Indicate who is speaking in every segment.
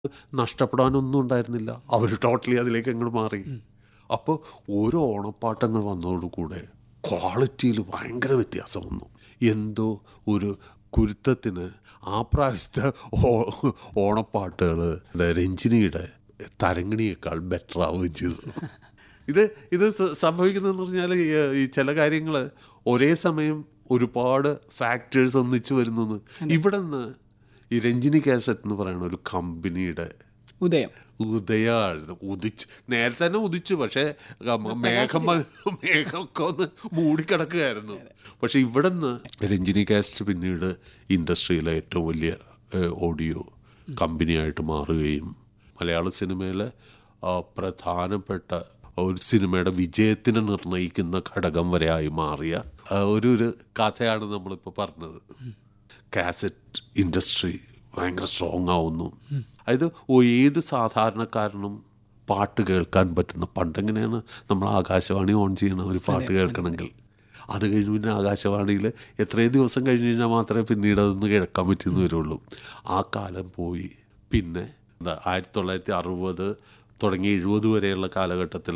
Speaker 1: നഷ്ടപ്പെടാനൊന്നും ഉണ്ടായിരുന്നില്ല അവർ ടോട്ടലി അതിലേക്ക് അങ്ങോട്ട് മാറി അപ്പോൾ ഓരോ ഓണപ്പാട്ടങ്ങൾ വന്നതോടുകൂടെ ക്വാളിറ്റിയിൽ ഭയങ്കര വ്യത്യാസം വന്നു എന്തോ ഒരു കുരുത്തത്തിന് ആ പ്രാവശ്യത്തെ ഓ- ഓണപ്പാട്ടുകൾ രഞ്ജിനിയുടെ തരങ്ങിണിയേക്കാൾ ബെറ്റർ ആവുകയും ചെയ്തു ഇത് ഇത് സ- സംഭവിക്കുന്നതെന്ന് പറഞ്ഞാൽ ഈ- ഈ ചില കാര്യങ്ങൾ ഒരേ സമയം ഒരുപാട് ഫാക്ടേഴ്സ് ഒന്നിച്ച് വരുന്നു ഇവിടെ നിന്ന് ഈ രഞ്ജിനി കാസറ്റ് എന്ന് പറയുന്ന ഒരു കമ്പനിയുടെ
Speaker 2: ഉദയം
Speaker 1: ഉദയമായിരുന്നു ഉദിച്ച് നേരത്തെ തന്നെ ഉദിച്ചു പക്ഷേ ഗ- മേഘം വ- മേഘമൊക്കെ ഒന്ന് മൂടിക്കിടക്കുകയായിരുന്നു പക്ഷെ ഇവിടെ നിന്ന് രഞ്ജിനി കാസ്റ്റ് പിന്നീട് ഇൻഡസ്ട്രിയിലെ ഏറ്റവും വലിയ ഏഹ്, ഓഡിയോ കമ്പനിയായിട്ട് മാറുകയും മലയാള സിനിമയിലെ ആ, പ്രധാനപ്പെട്ട ഒരു സിനിമയുടെ വിജയത്തിനെ നിർണ്ണയിക്കുന്ന ഘടകം വരെ ആയി മാറിയ ആ, ഒരു ഒരു കഥയാണ് നമ്മളിപ്പോൾ പറഞ്ഞത് കാസറ്റ് ഇൻഡസ്ട്രി ഭയങ്കര സ്ട്രോങ് ആവുന്നു അതായത് ഓ- ഏത് സാധാരണക്കാരനും പാട്ട് കേൾക്കാൻ പറ്റുന്ന പണ്ടെങ്ങനെയാണ് നമ്മൾ ആകാശവാണി ഓൺ ചെയ്യണം ഒരു പാട്ട് കേൾക്കണമെങ്കിൽ അത് കഴിഞ്ഞ് പിന്നെ ആകാശവാണിയിൽ എത്രയും ദിവസം കഴിഞ്ഞ് കഴിഞ്ഞാൽ മാത്രമേ പിന്നീട് അതൊന്ന് കേൾക്കാൻ പറ്റിയെന്ന് വരുള്ളൂ ആ കാലം പോയി പിന്നെ എന്താ ആയിരത്തി തൊള്ളായിരത്തി അറുപത് തുടങ്ങി എഴുപത് വരെയുള്ള കാലഘട്ടത്തിൽ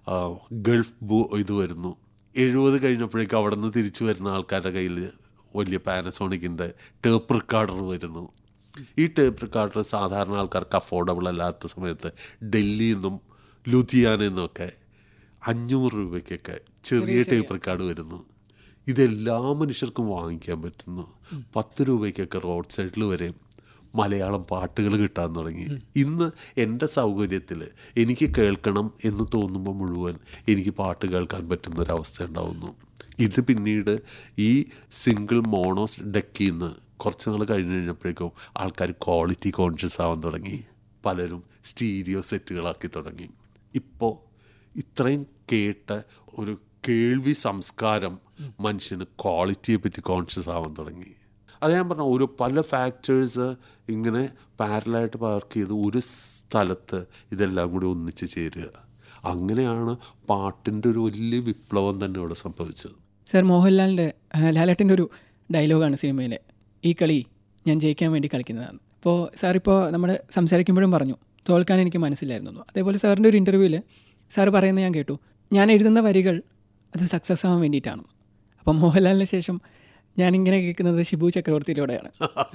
Speaker 1: ഗൾഫ് ബു ഇത് വരുന്നു എഴുപത് കഴിഞ്ഞപ്പോഴേക്കും അവിടെ നിന്ന് തിരിച്ചു വരുന്ന ആൾക്കാരുടെ കയ്യിൽ വലിയ പാനസോണിക്കിൻ്റെ ടേപ്പ് റെക്കോർഡർ വരുന്നു ഈ ടേപ്പ് റെക്കോർഡർ സാധാരണ ആൾക്കാർക്ക് അഫോർഡബിൾ അല്ലാത്ത സമയത്ത് ഡൽഹിയിൽ നിന്നും ലുധിയാനയിൽ നിന്നൊക്കെ അഞ്ഞൂറ് രൂപയ്ക്കൊക്കെ ചെറിയ ടേപ്പ് റെക്കോർഡ് വരുന്നു ഇതെല്ലാ മനുഷ്യർക്കും വാങ്ങിക്കാൻ പറ്റുന്നു പത്ത് രൂപയ്ക്കൊക്കെ റോഡ് സൈഡിൽ വരെ മലയാളം പാട്ടുകൾ കിട്ടാൻ തുടങ്ങി ഇന്ന് എൻ്റെ സൗകര്യത്തിൽ എനിക്ക് കേൾക്കണം എന്ന് തോന്നുമ്പോൾ മുഴുവൻ എനിക്ക് പാട്ട് കേൾക്കാൻ പറ്റുന്ന ഒരവസ്ഥ ഉണ്ടാവുന്നു ഇത് പിന്നീട് ഈ സിംഗിൾ മോണോസ് ഡെക്കിൽ നിന്ന് കുറച്ച് നാൾ കഴിഞ്ഞ് കഴിഞ്ഞപ്പോഴേക്കും ആൾക്കാർ ക്വാളിറ്റി കോൺഷ്യസ് ആവാൻ തുടങ്ങി പലരും സ്റ്റീരിയോ സെറ്റുകളാക്കി തുടങ്ങി ഇപ്പോൾ ഇത്രയും കേട്ട ഒരു കേൾവി സംസ്കാരം മനുഷ്യന് ക്വാളിറ്റിയെ പറ്റി കോൺഷ്യസ് ആവാൻ തുടങ്ങി അത് ഞാൻ പറഞ്ഞ ഒരു പല ഫാക്ടേഴ്സ് ഇങ്ങനെ പാരലായിട്ട് പാർക്ക് ചെയ്ത് ഒരു സ്ഥലത്ത് ഇതെല്ലാം കൂടി ഒന്നിച്ച് ചേരുക അങ്ങനെയാണ് പാട്ടിൻ്റെ ഒരു വലിയ വിപ്ലവം തന്നെ ഇവിടെ സംഭവിച്ചത്
Speaker 2: സർ മോഹൻലാലിൻ്റെ ലാലേട്ടൻ്റെ ഒരു ഡയലോഗാണ് സിനിമയിലെ ഈ കളി ഞാൻ ജയിക്കാൻ വേണ്ടി കളിക്കുന്നതാണ് അപ്പോൾ സാർ ഇപ്പോൾ നമ്മൾ സംസാരിക്കുമ്പോഴും പറഞ്ഞു തോൽക്കാൻ എനിക്ക് മനസ്സിലായിരുന്നു എന്ന്. അതേപോലെ സാറിൻ്റെ ഒരു ഇൻ്റർവ്യൂവിൽ സാർ പറയുന്നത് ഞാൻ കേട്ടു ഞാൻ എഴുതുന്ന വരികൾ അത് സക്സസ് ആവാൻ വേണ്ടിയിട്ടാണ് അപ്പം മോഹൻലാലിന് ശേഷം ഞാനിങ്ങനെ കേൾക്കുന്നത് ഷിബു ചക്രവർത്തിയിലൂടെയാണ്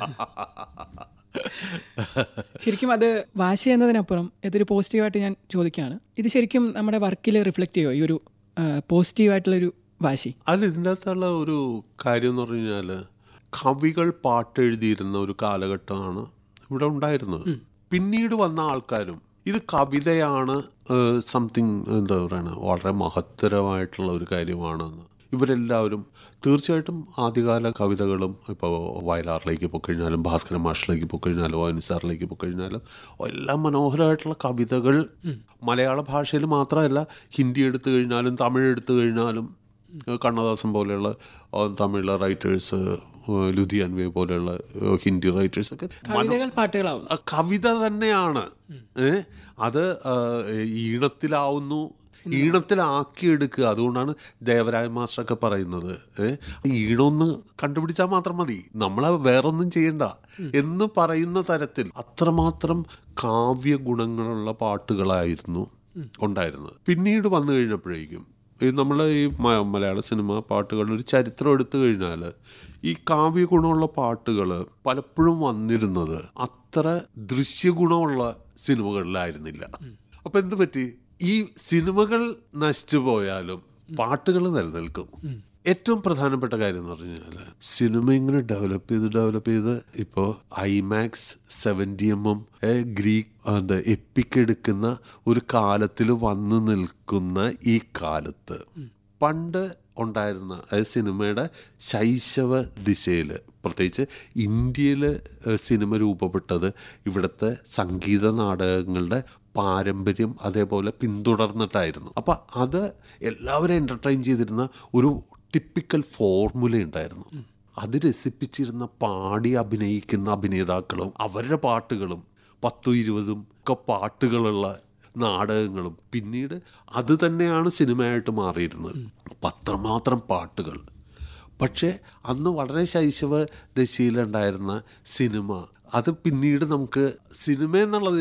Speaker 2: ശരിക്കും അത് വാശി എന്നതിനപ്പുറം ഇതൊരു പോസിറ്റീവായിട്ട് ഞാൻ ചോദിക്കുകയാണ് ഇത് ശരിക്കും നമ്മുടെ വർക്കിൽ റിഫ്ലക്റ്റ് ചെയ്യുമോ ഈ ഒരു പോസിറ്റീവായിട്ടുള്ളൊരു വാശി
Speaker 1: അല്ല ഇതിൻ്റെ അകത്തുള്ള ഒരു കാര്യം എന്ന് പറഞ്ഞു കഴിഞ്ഞാൽ കവികൾ പാട്ടെഴുതിയിരുന്ന ഒരു കാലഘട്ടമാണ് ഇവിടെ ഉണ്ടായിരുന്നത് പിന്നീട് വന്ന ആൾക്കാരും ഇത് കവിതയാണ് സംതിങ് എന്താ പറയുക വളരെ മഹത്തരമായിട്ടുള്ള ഒരു കാര്യമാണെന്ന് ഇവരെല്ലാവരും തീർച്ചയായിട്ടും ആദ്യകാല കവിതകളും ഇപ്പോൾ വയലാറിലേക്ക് പോയിക്കഴിഞ്ഞാലും ഭാസ്കര മാഷിലേക്ക് പോയിക്കഴിഞ്ഞാലും ഒ എൻ സാറിലേക്ക് പോയിക്കഴിഞ്ഞാലും എല്ലാം മനോഹരമായിട്ടുള്ള കവിതകൾ മലയാള ഭാഷയിൽ മാത്രമല്ല ഹിന്ദി എടുത്തു കഴിഞ്ഞാലും തമിഴ് എടുത്തു കഴിഞ്ഞാലും കണ്ണദാസൻ പോലെയുള്ള ആ, തമിഴിലെ റൈറ്റേഴ്സ് ലുധിയാൻവേ പോലെയുള്ള ആ, ഹിന്ദി റൈറ്റേഴ്സ് ഒക്കെ
Speaker 2: കവിതകൾ പാട്ടുകളാവുന്നു
Speaker 1: ആ കവിത തന്നെയാണ് ഏ അത് ആ, ഈണത്തിലാവുന്നു ഈണത്തിലാക്കിയെടുക്കുക അതുകൊണ്ടാണ് ദേവരായ മാസ്റ്ററൊക്കെ പറയുന്നത് ഏ ഈണമൊന്ന് കണ്ടുപിടിച്ചാൽ മാത്രം മതി നമ്മളെ വേറൊന്നും ചെയ്യണ്ട എന്ന് പറയുന്ന തരത്തിൽ അത്രമാത്രം കാവ്യ ഗുണങ്ങളുള്ള പാട്ടുകളായിരുന്നു ഉണ്ടായിരുന്നത് പിന്നീട് വന്നു കഴിഞ്ഞപ്പോഴേക്കും ഈ നമ്മൾ ഈ മ- മലയാള സിനിമ പാട്ടുകളുടെ ഒരു ചരിത്രം എടുത്തു കഴിഞ്ഞാൽ ഈ കാവ്യ ഗുണമുള്ള പാട്ടുകൾ പലപ്പോഴും വന്നിരുന്നത് അത്ര ദൃശ്യഗുണമുള്ള സിനിമകളിലായിരുന്നില്ല അപ്പം എന്ത് പറ്റി ഈ സിനിമകൾ നശിച്ചു പോയാലും പാട്ടുകൾ നിലനിൽക്കും ഏറ്റവും പ്രധാനപ്പെട്ട കാര്യം എന്ന് പറഞ്ഞു കഴിഞ്ഞാൽ സിനിമ ഇങ്ങനെ ഡെവലപ്പ് ചെയ്ത് ഡെവലപ്പ് ചെയ്ത് ഇപ്പോൾ IMAX seventy M M Greek എന്താ എപ്പിക് എടുക്കുന്ന ഒരു കാലത്തിൽ വന്നു നിൽക്കുന്ന ഈ കാലത്ത് പണ്ട് ഉണ്ടായിരുന്ന അതായത് സിനിമയുടെ ശൈശവ ദിശയിൽ പ്രത്യേകിച്ച് ഇന്ത്യയിൽ സിനിമ രൂപപ്പെട്ടത് ഇവിടുത്തെ സംഗീത നാടകങ്ങളുടെ പാരമ്പര്യം അതേപോലെ പിന്തുടർന്നിട്ടായിരുന്നു അപ്പം അത് എല്ലാവരും എൻ്റർടൈൻ ചെയ്തിരുന്ന ഒരു ടിപ്പിക്കൽ ഫോർമുല ഉണ്ടായിരുന്നു അത് രസിപ്പിച്ചിരുന്ന പാടി അഭിനയിക്കുന്ന അഭിനേതാക്കളും അവരുടെ പാട്ടുകളും പത്തും ഇരുപതും ഒക്കെ പാട്ടുകളുള്ള നാടകങ്ങളും പിന്നീട് അത് തന്നെയാണ് സിനിമയായിട്ട് മാറിയിരുന്നത് പത്രമാത്രം പാട്ടുകൾ പക്ഷേ അന്ന് വളരെ ശൈശവ ദശയിലുണ്ടായിരുന്ന സിനിമ അത് പിന്നീട് നമുക്ക് സിനിമ എന്നുള്ളത്